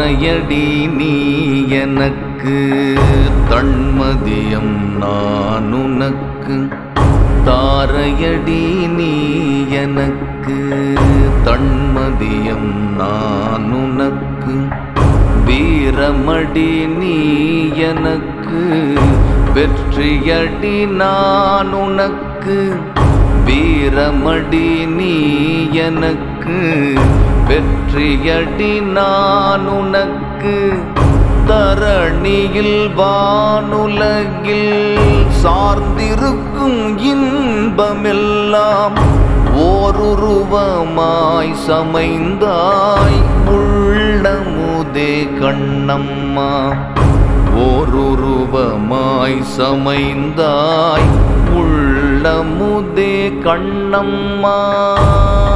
தாரையடி நீ எனக்கு தன்மதியம் நான் உனக்கு தாரையடி நீ எனக்கு தன்மதியம் நான் உனக்கு வீரமடி நீ எனக்கு வெற்றியடி நான் உனக்கு வீரமடி நீ எனக்கு வெற்றியடி நான் உனக்கு தரணியில் வானுலகில் சார்ந்திருக்கும் இன்பமெல்லாம் ஓருருவமாய் சமைந்தாய் உள்ளமுதே கண்ணம்மா ஓருருவமாய் சமைந்தாய் உள்ளமுதே கண்ணம்மா